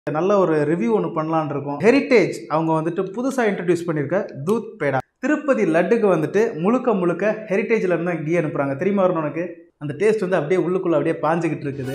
நல்ல ஒரு ரிவ்யூ ஒன்று பண்ணலான்னு இருக்கோம் ஹெரிட்டேஜ் அவங்க வந்துட்டு புதுசாக இன்ட்ரடியூஸ் பண்ணியிருக்க தூத் பேடா திருப்பதி லட்டுக்கு வந்துட்டு முழுக்க முழுக்க ஹெரிட்டேஜில் இருந்து தான் கீ அனுப்புகிறாங்க தெரியுமா வரணும் உனக்கு அந்த டேஸ்ட் வந்து அப்படியே உள்ளுக்குள்ளே அப்படியே பாஞ்சுக்கிட்டு இருக்குது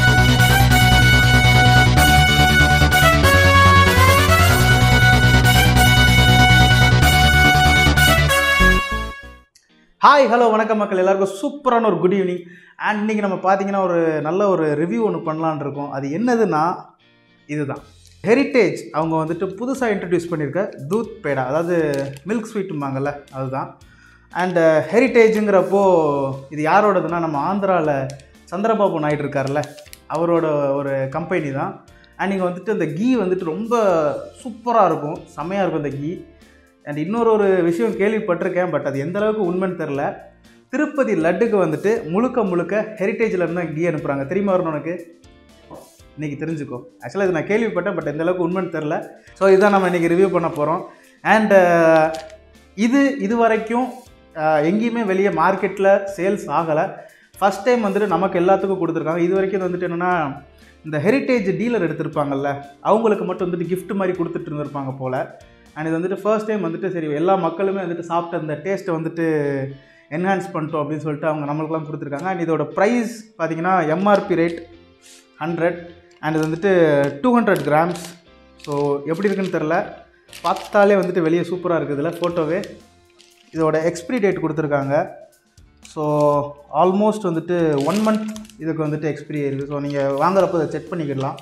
ஹாய் ஹலோ வணக்கம் மக்கள் எல்லாருக்கும் சூப்பரான ஒரு குட் ஈவினிங் அண்ட் இன்றைக்கி நம்ம பார்த்தீங்கன்னா ஒரு நல்ல ஒரு ரிவ்யூ ஒன்று பண்ணலான்னு இருக்கோம் அது என்னதுன்னா இதுதான் ஹெரிட்டேஜ் அவங்க வந்துட்டு புதுசாக இன்ட்ரடியூஸ் பண்ணியிருக்க தூத் பேடா அதாவது மில்க் ஸ்வீட்டும்பாங்கல்ல அதுதான் அண்ட் ஹெரிட்டேஜுங்கிறப்போ இது யாரோடதுன்னா நம்ம ஆந்திராவில் சந்திரபாபு நாயுடு இருக்கார்ல அவரோட ஒரு கம்பெனி தான் அண்ட் இங்கே வந்துட்டு அந்த கீ வந்துட்டு ரொம்ப சூப்பராக இருக்கும் செம்மையாக இருக்கும் அந்த கீ அண்ட் இன்னொரு ஒரு விஷயம் கேள்விப்பட்டிருக்கேன் பட் அது எந்த அளவுக்கு உண்மைன்னு தெரில திருப்பதி லட்டுக்கு வந்துட்டு முழுக்க முழுக்க ஹெரிட்டேஜில் இருந்து தான் கீ அனுப்புகிறாங்க தெரியுமா வரணும் உனக்கு இன்றைக்கி தெரிஞ்சுக்கோ ஆக்சுவலாக இது நான் கேள்விப்பட்டேன் பட் எந்த அளவுக்கு உண்மைன்னு தெரில ஸோ இதுதான் நம்ம இன்றைக்கி ரிவ்யூ பண்ண போகிறோம் அண்ட் இது இது வரைக்கும் அஹ், எங்கேயுமே வெளியே மார்க்கெட்டில் சேல்ஸ் ஆகலை ஃபஸ்ட் டைம் வந்துட்டு நமக்கு எல்லாத்துக்கும் கொடுத்துருக்காங்க இது வரைக்கும் இது வந்துட்டு என்னென்னா இந்த ஹெரிட்டேஜ் டீலர் எடுத்திருப்பாங்கல்ல அவங்களுக்கு மட்டும் வந்துட்டு gift மாதிரி கொடுத்துட்டு இருந்திருப்பாங்க போல் அண்ட் இது வந்துட்டு ஃபர்ஸ்ட் டைம் வந்துட்டு சரி எல்லா மக்களுமே வந்துட்டு சாப்பிட்ட அந்த டேஸ்ட்டை வந்துட்டு என்ஹான்ஸ் பண்ணிட்டோம் அப்படின்னு சொல்லிட்டு அவங்க நம்மளுக்குலாம் கொடுத்துருக்காங்க அண்ட் இதோட ப்ரைஸ் பார்த்தீங்கன்னா எம்ஆர்பி ரேட் ஹண்ட்ரட் அண்ட் இது வந்துட்டு டூ ஹண்ட்ரட் கிராம்ஸ் ஸோ எப்படி இருக்குன்னு தெரில பார்த்தாலே வந்துட்டு வெளியே சூப்பராக இருக்குதுல்ல ஃபோட்டோவே இதோட எக்ஸ்பிரி டேட் கொடுத்துருக்காங்க ஸோ ஆல்மோஸ்ட் வந்துட்டு ஒன் மந்த் இதுக்கு வந்துட்டு எக்ஸ்பிரி இருக்குது ஸோ நீங்கள் வாங்குறப்போ இதை செக் பண்ணிக்கிடலாம்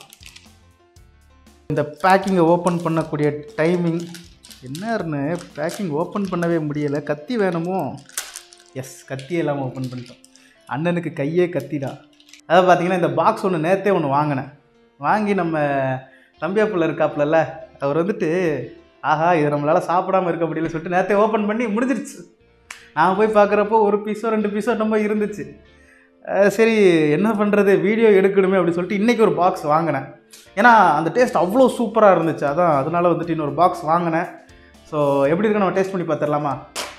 இந்த பேக்கிங்கை ஓப்பன் பண்ணக்கூடிய டைமிங் என்னன்னு பேக்கிங் ஓப்பன் பண்ணவே முடியலை கத்தி வேணுமோ எஸ் கத்தி எல்லாம் ஓப்பன் பண்ணிட்டோம் அண்ணனுக்கு கையே கத்திடா அதாவது பார்த்தீங்கன்னா இந்த பாக்ஸ் ஒன்று நேற்றே ஒன்று வாங்கினேன் வாங்கி நம்ம தம்பியாப்புல இருக்காப்புலல்ல அவர் வந்துட்டு ஆஹா இது நம்மளால் சாப்பிடாம இருக்க முடியல சொல்லிட்டு நேற்றே ஓப்பன் பண்ணி முடிஞ்சிருச்சு நான் போய் பார்க்குறப்போ ஒரு பீஸோ ரெண்டு பீஸோ நம்ம இருந்துச்சு அஹ் சரி என்ன பண்ணுறது வீடியோ எடுக்கணுமே அப்படின்னு சொல்லிட்டு இன்றைக்கி ஒரு பாக்ஸ் வாங்கினேன் ஏன்னா அந்த டேஸ்ட் அவ்வளோ சூப்பராக இருந்துச்சு அதான் அதனால வந்துட்டு இன்னொரு பாக்ஸ் வாங்கினேன் ஸோ எப்படி இருக்கு நம்ம டேஸ்ட் பண்ணி பார்த்துடலாமா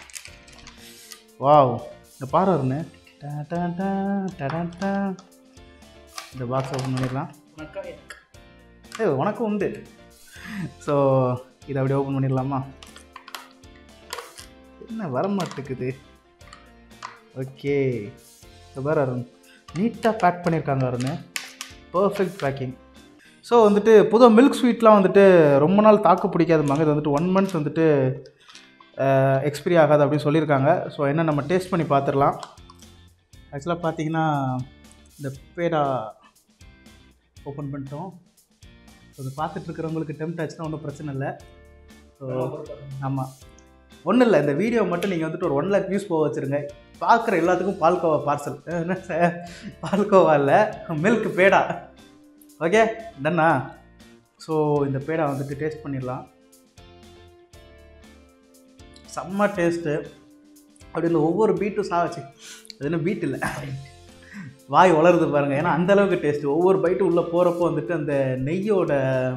வாவ் இந்த பாரு வருண்ணே டா, டா, டா, டா, டா, டா. இந்த பாக்ஸ் ஓப்பன் பண்ணிடலாம் ஏ உனக்கும் உண்டு ஸோ இதை அப்படியே ஓப்பன் பண்ணிடலாமா என்ன வர மாட்டேங்குது ஓகே இந்த பாரு அருண் நீட்டாக பேக் பண்ணியிருக்காங்க அருண் பர்ஃபெக்ட் பேக்கிங் ஸோ வந்துட்டு பொதுவாக மில்க் ஸ்வீட்லாம் வந்துட்டு ரொம்ப நாள் தாக்கு பிடிக்காதுமாங்க இது வந்துட்டு ஒன் மந்த்ஸ் வந்துட்டு எக்ஸ்பிரி ஆகாது அப்படின்னு சொல்லியிருக்காங்க ஸோ என்ன நம்ம டேஸ்ட் பண்ணி பார்த்துடலாம் ஆக்சுவலாக பார்த்தீங்கன்னா இந்த பேடா ஓப்பன் பண்ணிட்டோம் ஸோ இது பார்த்துட்டு இருக்கிறவங்களுக்கு டெம்ட் ஆச்சுன்னா ஒன்றும் பிரச்சனை இல்லை ஸோ ஆமாம் ஒன்றும் இல்லை இந்த வீடியோ மட்டும் நீங்கள் வந்துட்டு ஒரு ஒன் லேக் வியூஸ் போக வச்சுருங்க பார்க்குற எல்லாத்துக்கும் பால்கோவா பார்சல் என்ன சார் பால்கோவா இல்லை மில்க் பேடா ஓகே டன்னா ஸோ இந்த பேடா வந்துட்டு டேஸ்ட் பண்ணிடலாம் செம்ம டேஸ்ட்டு அப்படி இந்த ஒவ்வொரு பீட்டும் சாவச்சு அது என்ன பீட் இல்லை வாய் வளருது பாருங்கள் ஏன்னா அந்த அளவுக்கு டேஸ்ட்டு ஒவ்வொரு பைட்டும் உள்ளே போகிறப்போ வந்துட்டு அந்த நெய்யோட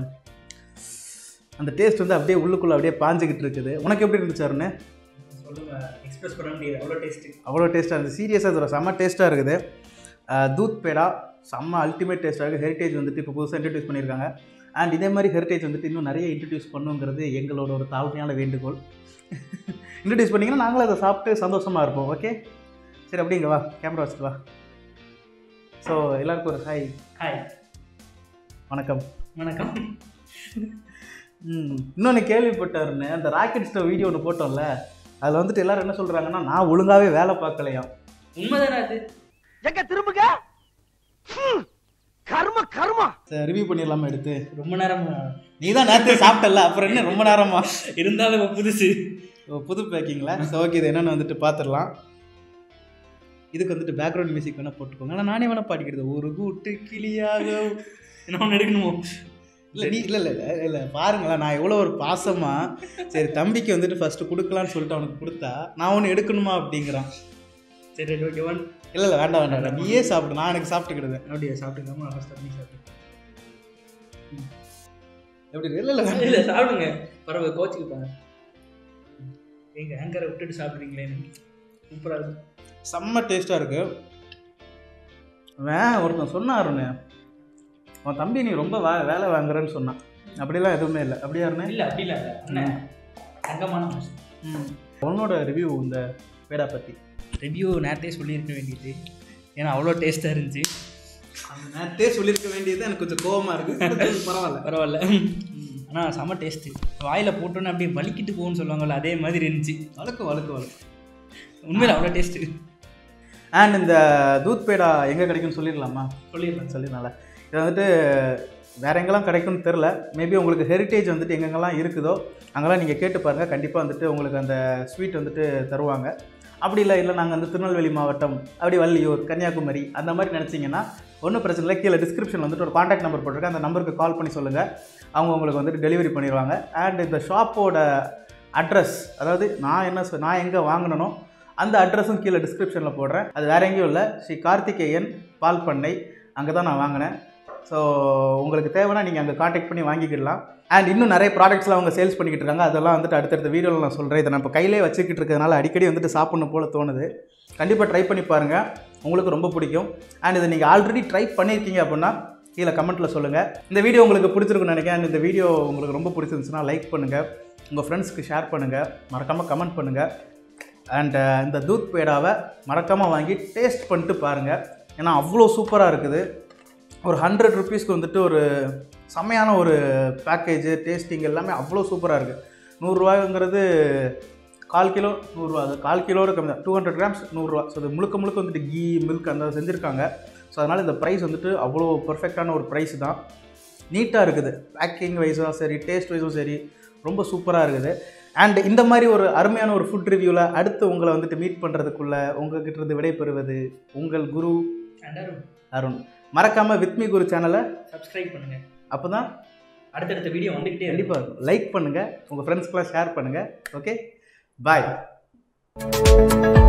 அந்த டேஸ்ட் வந்து அப்படியே உள்ளுக்குள்ளே அப்படியே பாஞ்சுக்கிட்டு இருக்குது உனக்கு எப்படி இருந்துச்சு அருண் சொல்லுங்க எக்ஸ்பிரஸ் பண்ண முடியாது அவ்வளோ டேஸ்ட்டு அவ்வளோ டேஸ்ட்டாக இருந்துச்சு சீரியஸாக இது ஒரு செம்ம டேஸ்ட்டாக இருக்குது அஹ் தூத் பேடா செம்ம அல்டிமேட் டேஸ்ட்டாக இருக்குது ஹெரிட்டேஜ் வந்துட்டு இப்போ புதுசாக இன்ட்ரடியூஸ் பண்ணியிருக்காங்க அண்ட் இதே மாதிரி ஹெரிட்டேஜ் வந்துட்டு இன்னும் நிறைய இன்ட்ரடியூஸ் பண்ணுங்கிறது எங்களோட ஒரு தாழ்மையான வேண்டுகோள் இன்ட்ரடியூஸ் பண்ணிங்கன்னா நாங்களும் அதை சாப்பிட்டு சந்தோஷமாக இருப்போம் ஓகே சரி அப்படிங்க வா கேமரா வச்சுட்டு வா ஸோ எல்லாருக்கும் ஒரு ஹாய் ஹாய் வணக்கம் வணக்கம் ம் இன்னொன்று கேள்விப்பட்டாருன்னு அந்த ராக்கெட் ஸ்டவ் வீடியோ ஒன்று போட்டோம்ல அதில் வந்துட்டு எல்லாரும் என்ன சொல்கிறாங்கன்னா நான் ஒழுங்காகவே வேலை பார்க்கலையாம் உண்மைதானே அது எங்க திரும்புங்க ஹம், கர்ம கர்மா ரிவ்யூ பண்ணிடலாமா எடுத்து ரொம்ப நேரம் நீ தான் நேரத்தை சாப்பிட்டல அப்புறம் என்ன ரொம்ப நேரமா இருந்தாலும் இப்ப புதுசு ஓ, புது பேக்கிங்கில் ஸோ ஓகே இது என்னென்னு வந்துட்டு பார்த்துடலாம் இதுக்கு வந்துட்டு பேக்ரவுண்ட் மியூசிக் வேணால் போட்டுக்கோங்க ஆனால் நானே வேணால் பாடிக்கிறது ஒரு கூட்டு கிளியாக என்ன ஒன்று எடுக்கணுமோ இல்லை நீ இல்லை இல்லை இல்லை இல்லை பாருங்களேன் நான் எவ்வளோ ஒரு பாசமாக சரி தம்பிக்கு வந்துட்டு ஃபஸ்ட்டு கொடுக்கலான்னு சொல்லிட்டு அவனுக்கு கொடுத்தா நான் ஒன்று எடுக்கணுமா அப்படிங்கிறான் சரி ஓகே ஒன் இல்லை இல்லை வேண்டாம் வேண்டாம் வேண்டாம் நீயே சாப்பிடு நான் எனக்கு சாப்பிட்டுக்கிடுது அப்படியே சாப்பிட்டுக்காம ஃபஸ்ட் அப்படி சாப்பிட்டு எப்படி இல்லை இல்லை வேண்டாம் இல்லை சாப்பிடுங்க பரவாயில்ல கோச்சுக்குப்பாங்க எங்கள் ஆங்கரை விட்டுட்டு சாப்பிட்றீங்களேன்னு சூப்பராக இருக்கும் செம்ம டேஸ்ட்டாக இருக்கு அவன் ஒருத்தன் சொன்னாருன்னு உன் தம்பி நீ ரொம்ப வே வேலை வாங்குறேன்னு சொன்னான் அப்படிலாம் எதுவுமே இல்லை அப்படியா இருந்தேன் இல்லை அப்படி இல்லை அண்ணன் தங்கமான மனுஷன் ம் உன்னோட ரிவ்யூ இந்த பேடா பற்றி ரிவ்யூ நேரத்தே சொல்லியிருக்க வேண்டியது ஏன்னா அவ்வளோ டேஸ்ட்டாக இருந்துச்சு அந்த நேரத்தே சொல்லியிருக்க வேண்டியது எனக்கு கொஞ்சம் கோவமாக இருக்குது பரவாயில்ல பரவாயில்ல ஆனால் செம டேஸ்ட்டு வாயில் போட்டோன்னே அப்படியே வலிக்கிட்டு போகும்னு சொல்லுவாங்கல்ல அதே மாதிரி இருந்துச்சு வழக்கு வழக்கு வழக்கு உண்மையில் அவ்வளோ டேஸ்ட்டு அண்ட் இந்த தூத் பேடா எங்கே கிடைக்கும்னு சொல்லிடலாமா சொல்லிடலாம் சொல்லிடலாம்ல இது வந்துட்டு வேற எங்கெல்லாம் கிடைக்கும்னு தெரில மேபி உங்களுக்கு ஹெரிட்டேஜ் வந்துட்டு எங்கெங்கெல்லாம் இருக்குதோ அங்கெல்லாம் நீங்கள் கேட்டு பாருங்கள் கண்டிப்பாக வந்துட்டு உங்களுக்கு அந்த ஸ்வீட் வந்துட்டு தருவாங்க அப்படி இல்லை இல்லை நாங்கள் வந்து திருநெல்வேலி மாவட்டம் அப்படி வள்ளியூர் கன்னியாகுமரி அந்த மாதிரி நினச்சிங்கன்னா ஒன்றும் பிரச்சனை இல்லை கீழே டிஸ்கிரிப்ஷன் வந்துட்டு ஒரு காண்டாக்ட் நம்பர் போட்டிருக்கேன் அந்த நம்பருக்கு கால் பண்ணி சொல்லுங்கள் அவங்க உங்களுக்கு வந்துட்டு டெலிவரி பண்ணிடுவாங்க அண்ட் இந்த ஷாப்போட அட்ரஸ் அதாவது நான் என்ன சொ- நான் எங்கே வாங்கினனோ அந்த அட்ரஸும் கீழே டிஸ்கிரிப்ஷனில் போடுறேன் அது வேற எங்கேயும் இல்லை ஸ்ரீ கார்த்திகேயன் பால் பண்ணை அங்கே தான் நான் வாங்கினேன் ஸோ உங்களுக்கு தேவைன்னா நீங்கள் அங்கே காண்டாக்ட் பண்ணி வாங்கிக்கிடலாம் அண்ட் இன்னும் நிறைய ப்ராடக்ட்ஸ்லாம் அவங்க சேல்ஸ் பண்ணிக்கிட்டு இருக்காங்க அதெல்லாம் வந்துட்டு அடுத்தடுத்த வீடியோவில் நான் சொல்கிறேன் இதை நான் இப்போ கையிலே வச்சுக்கிட்டு இருக்கிறதுனால அடிக்கடி வந்துட்டு சாப்பிடணும் போல தோணுது கண்டிப்பாக ட்ரை பண்ணி பாருங்கள் உங்களுக்கு ரொம்ப பிடிக்கும் அண்ட் இதை நீங்கள் ஆல்ரெடி ட்ரை பண்ணியிருக்கீங்க அப்படின்னா கீழே கமெண்ட்டில் சொல்லுங்கள் இந்த வீடியோ உங்களுக்கு பிடிச்சிருக்குன்னு நினைக்கிறேன் and இந்த வீடியோ உங்களுக்கு ரொம்ப பிடிச்சிருந்துச்சுன்னா லைக் பண்ணுங்கள் உங்கள் ஃப்ரெண்ட்ஸ்க்கு ஷேர் பண்ணுங்கள் மறக்காமல் கமெண்ட் பண்ணுங்கள் அண்ட் இந்த தூத் பேடாவை மறக்காமல் வாங்கி டேஸ்ட் பண்ணிட்டு பாருங்கள் ஏன்னா அவ்வளோ சூப்பராக இருக்குது ஒரு ஹண்ட்ரட் ருபீஸ்க்கு வந்துட்டு ஒரு செம்மையான ஒரு பேக்கேஜு டேஸ்டிங் எல்லாமே அவ்வளோ சூப்பராக இருக்குது நூறுரூவாங்கிறது கால் கிலோ நூறுரூவா அது கால் கிலோட கம்மி தான் டூ ஹண்ட்ரட் கிராம்ஸ் நூறுரூவா ஸோ அது முழுக்க முழுக்க வந்துட்டு கீ மில்க் அந்த செஞ்சுருக்காங்க ஸோ அதனால் இந்த ப்ரைஸ் வந்துட்டு அவ்வளோ பர்ஃபெக்டான ஒரு ப்ரைஸ் தான் நீட்டாக இருக்குது பேக்கிங் வைஸும் சரி டேஸ்ட் வைஸும் சரி ரொம்ப சூப்பராக இருக்குது அண்ட் இந்த மாதிரி ஒரு அருமையான ஒரு ஃபுட் ரிவ்யூவில் அடுத்து உங்களை வந்துட்டு மீட் பண்ணுறதுக்குள்ள உங்ககிட்ட இருந்து விடைபெறுவது உங்கள் குரு அண்டரும் அருண் மறக்காமல் வித்மி குரு சேனலை சப்ஸ்கிரைப் பண்ணுங்கள் அப்போ தான் அடுத்தடுத்த வீடியோ வந்துக்கிட்டே இருக்கும் கண்டிப்பாக லைக் பண்ணுங்கள் உங்கள் ஃப்ரெண்ட்ஸ்க்கெலாம் ஷேர் பண்ணுங்கள் ஓகே பாய்